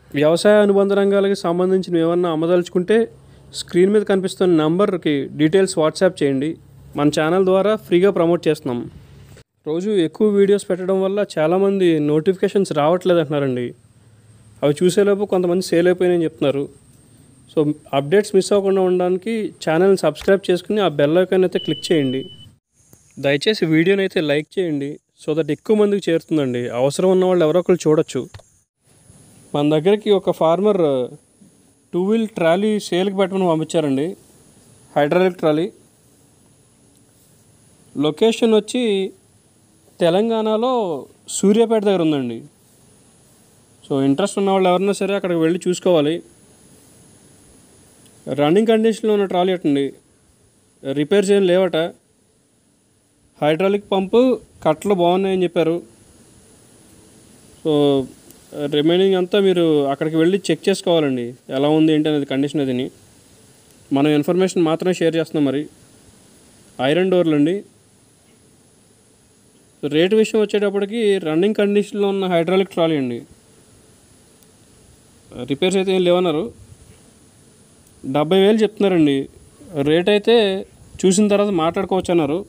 వ్యవసాయ అనుబంధ రంగాలకి సంబంధించిన ఏమన్నా అమ్మదలుచుకుంటే స్క్రీన్ మీద కనిపిస్తున్న నంబర్కి డీటెయిల్స్ వాట్సాప్ చేయండి మన ఛానల్ ద్వారా ఫ్రీగా ప్రమోట్ చేస్తున్నాం రోజు ఎక్కువ వీడియోస్ పెట్టడం వల్ల చాలామంది నోటిఫికేషన్స్ రావట్లేదు అంటున్నారండి అవి చూసేలోపు కొంతమంది సేల్ అయిపోయినాయని చెప్తున్నారు సో అప్డేట్స్ మిస్ అవ్వకుండా ఉండడానికి ఛానల్ని సబ్స్క్రైబ్ చేసుకుని ఆ బెల్ ఐకాన్ అయితే క్లిక్ చేయండి దయచేసి వీడియోని అయితే లైక్ చేయండి సో దట్ ఎక్కువ మందికి చేరుతుందండి అవసరం ఉన్న వాళ్ళు ఎవరో ఒకరు చూడొచ్చు మన దగ్గరికి ఒక ఫార్మర్ టూ వీల్ ట్రాలీ సేల్కి పెట్టమని పంపించారండి హైడ్రాలిక్ ట్రాలీ లొకేషన్ వచ్చి తెలంగాణలో సూర్యాపేట దగ్గర ఉందండి సో ఇంట్రెస్ట్ ఉన్న వాళ్ళు ఎవరైనా సరే అక్కడికి వెళ్ళి చూసుకోవాలి రన్నింగ్ కండిషన్లో ఉన్న ట్రాలీ అటండి రిపేర్స్ ఏం లేవట హైడ్రాలిక్ పంపు కట్టలు బాగున్నాయని చెప్పారు సో రిమైనింగ్ అంతా మీరు అక్కడికి వెళ్ళి చెక్ చేసుకోవాలండి ఎలా ఉంది ఏంటి అనేది కండిషన్ అదిని మనం ఇన్ఫర్మేషన్ మాత్రమే షేర్ చేస్తున్నాం మరి ఐరన్ డోర్లు అండి సో రేటు విషయం వచ్చేటప్పటికి రన్నింగ్ కండిషన్లో ఉన్న హైడ్రాలిక్ ట్రాలీ అండి రిపేర్స్ అయితే ఏం లేవన్నారు డెబ్బై వేలు చెప్తున్నారండి రేట్ అయితే చూసిన తర్వాత మాట్లాడుకోవచ్చు అన్నారు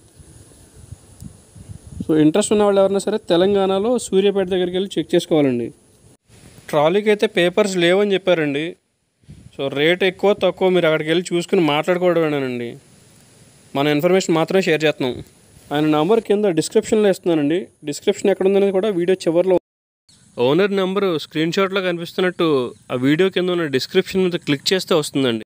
సో ఇంట్రెస్ట్ ఉన్న వాళ్ళు ఎవరైనా సరే తెలంగాణలో సూర్యాపేట దగ్గరికి వెళ్ళి చెక్ చేసుకోవాలండి ట్రాలీకి అయితే పేపర్స్ లేవని చెప్పారండి సో రేట్ ఎక్కువ తక్కువ మీరు అక్కడికి వెళ్ళి చూసుకుని మాట్లాడుకోవడమేనండి మన ఇన్ఫర్మేషన్ మాత్రమే షేర్ చేస్తున్నాం ఆయన నంబర్ కింద డిస్క్రిప్షన్లో ఇస్తున్నానండి డిస్క్రిప్షన్ ఎక్కడ ఉందనేది కూడా వీడియో చివరిలో ఓనర్ నెంబర్ స్క్రీన్ షాట్లో కనిపిస్తున్నట్టు ఆ వీడియో కింద ఉన్న డిస్క్రిప్షన్ మీద క్లిక్ చేస్తే వస్తుందండి